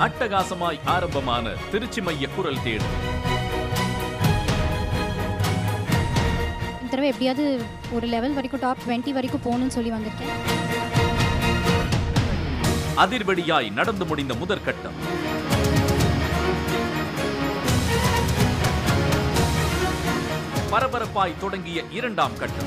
அட்டகாசமாய் ஆரம்பமான திருச்சி மைய குரல் தேடு இந்த தடவை எப்படியாவது ஒரு லெவல் வரைக்கும் டாப் டுவெண்ட்டி வரைக்கும் போகணும்னு சொல்லி வந்திருக்கேன் அதிர்வெடியாய் நடந்து முடிந்த முதற்கட்டம் பரபரப்பாய் தொடங்கிய இரண்டாம் கட்டம்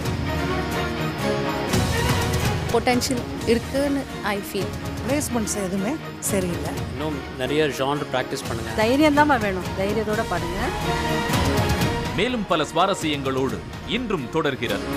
பொட்டென்ஷியல் இருக்குன்னு ஐ ஃபீல் பிளேஸ்மெண்ட்ஸ் எதுவுமே சரியில்லை இன்னும் நிறைய ஜான்ர் ப்ராக்டிஸ் பண்ணுங்க தைரியம் தான் வேணும் தைரியத்தோட பாடுங்க மேலும் பல சுவாரஸ்யங்களோடு இன்றும் தொடர்கிறது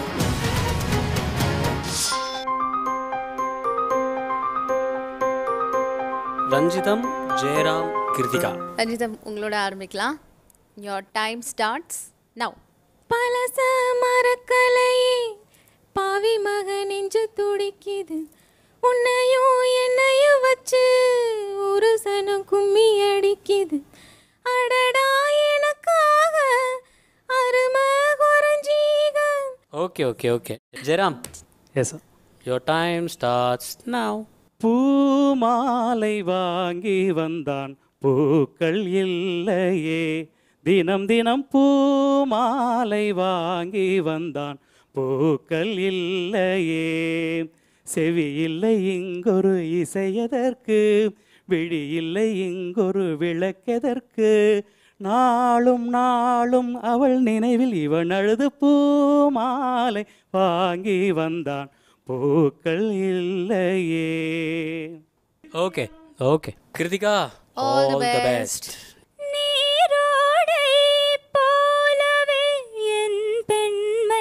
ரஞ்சிதம் ஜெயராம் கிருத்திகா ரஞ்சிதம் உங்களோட ஆரம்பிக்கலாம் யோர் டைம் ஸ்டார்ட்ஸ் நவ் பலச மரக்கலையே பாவி மக நெஞ்சு துடிக்குது உன்னையும் என்னையும் வச்சு ஒரு சனம் கும்மி அடிக்குது அடடா எனக்காக அருமை குறைஞ்சீக okay okay okay Jayaram yes your time starts now பூமாலை வாங்கி வந்தான் பூக்கள் இல்லையே தினம் தினம் பூமாலை வாங்கி வந்தான் பூக்கள் இல்லையே செவி இல்லை இங்கொரு இசையதற்கு விழி இல்லை இங்கொரு விளக்கெதற்கு நாளும் நாளும் அவள் நினைவில் இவன் அழுது பூமாலை வாங்கி வந்தான் பூக்கள் இல்லையே okay okay Kiruthika All the the best. Best நீரோடை போலவே என் பெண்மை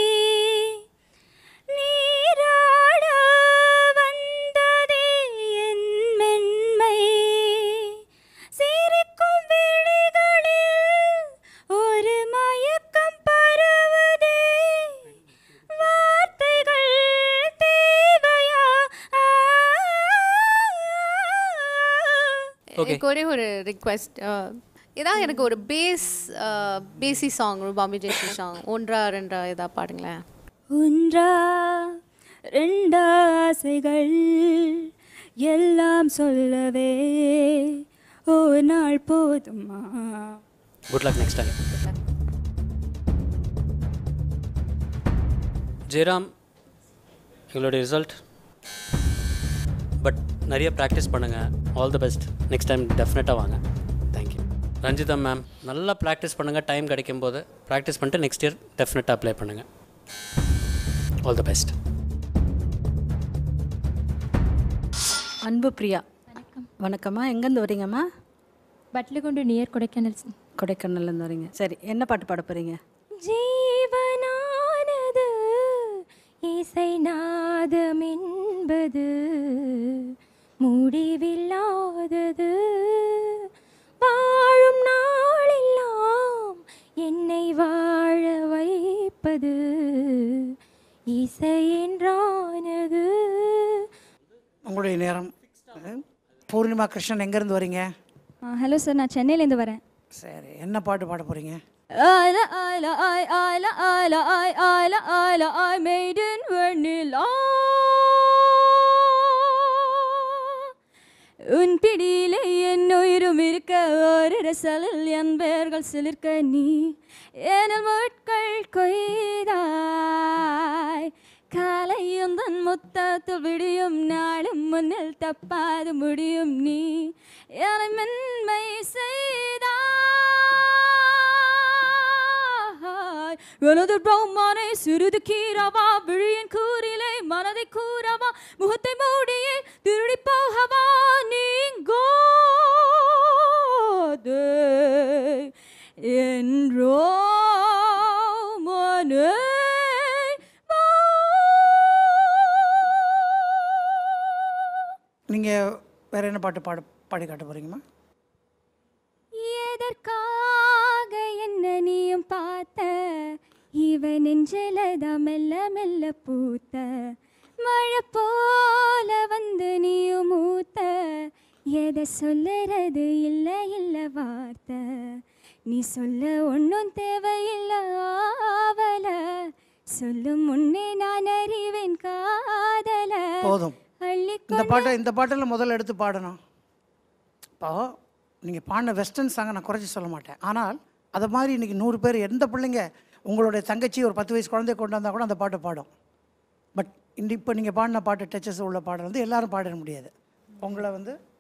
நீராட வந்ததே என் மென்மை சிரிக்கும் விழிகளில் ஒரு மயக்கம் பரவுதே வார்த்தைகள் தேவையா Okay. எனக்கு ஒரே ஒரு ரிக்வெஸ்ட் ஏதாவது எனக்கு ஒரு பேஸ் பேசி சாங் ஒரு பாம்பே ஜெயஸ்ரீ சாங் ஒன்றா ரெண்டா ஏதா பாடுங்களேன் ஒன்றா ரெண்டா ஆசைகள் எல்லாம் சொல்லவே ஒரு நாள் போதுமா good luck next time Jayaram எங்களுடைய ரிசல்ட் பட் நிறைய ப்ராக்டிஸ் பண்ணுங்கள் all the best next time டெஃபினட்டாக வாங்க தேங்க்யூ ரஞ்சிதா மேம் நல்லா ப்ராக்டிஸ் பண்ணுங்கள் டைம் கிடைக்கும் போது ப்ராக்டிஸ் பண்ணிட்டு நெக்ஸ்ட் இயர் டெஃபினட்டாக அப்ளை பண்ணுங்கள் all the best Anbu Priya வணக்கம்மா எங்கேருந்து வரீங்கம்மா பட்லகுண்டு நியர் கொடைக்கானல் கொடைக்கானல்லேருந்து வரீங்க சரி என்ன பாட்டு பாட போகிறீங்க ஜீவனானது இசை நாதம் என்பது முடிவில்லாதது வாழும் நாளெல்லாம் என்னை வாழ வைப்பது இசை என்றானது உங்களுடைய நேரம் பூர்ணிமா கிருஷ்ணன் எங்கேருந்து வரீங்க ஹலோ சார் நான் சென்னையிலேருந்து வரேன் சரி என்ன பாட்டு பாட போகிறீங்க Isla, isla, I, isla, isla, I, isla, isla, I made in vanilla. உன் பிடியிலே என் உயிரும் இருக்க ஒரு ரசலில் என் பெயர்கள் சிலிர்க்க நீ எனல் முட்கள் கொய்தாய் காலையும் தன் முத்தத்தில் விடியும் நாளும் முன்னில் தப்பாது முடியும் நீ என மென்மை செய்தாய் எனது பிரம்மானை சிறிது கீரவா விழியின் கூறிலே மனதை கூறவா முகத்தை மூடியே திருடி போகவா நீங்கோதே என்றோ மனே நீங்கள் வேறு என்ன பாட்டு பாட பாடி காட்ட போகிறீங்கம்மா எதற்காக என்ன நீயும் பார்த்த இவன் நெஞ்சிலதான் மெல்ல மெல்ல பூத்த மழை போல வந்து நீயும் மூத்த எதை சொல்லுறது இல்லை இல்லை வார்த்தை நீ சொல்ல ஒன்றும் தேவையில்லை ஆவல சொல்லும் முன்னே நான் அறிவேன் காதல போதும் அள்ளி இந்த பாட்டை இந்த பாட்டில் முதல்ல எடுத்து பாடணும் இப்போ நீங்கள் பாடின வெஸ்டர்ன் சாங்கை நான் குறைச்சி சொல்ல மாட்டேன் ஆனால் அதை மாதிரி இன்றைக்கி நூறு பேர் எந்த பிள்ளைங்க உங்களுடைய தங்கச்சி ஒரு பத்து வயசு குழந்தைய கொண்டு வந்தால் கூட அந்த பாட்டை பாடும் பட் இந்த இப்போ நீங்கள் பாடின பாட்டு டச்சஸ் உள்ள பாடல் வந்து எல்லாரும் பாட முடியாது உங்களை வந்து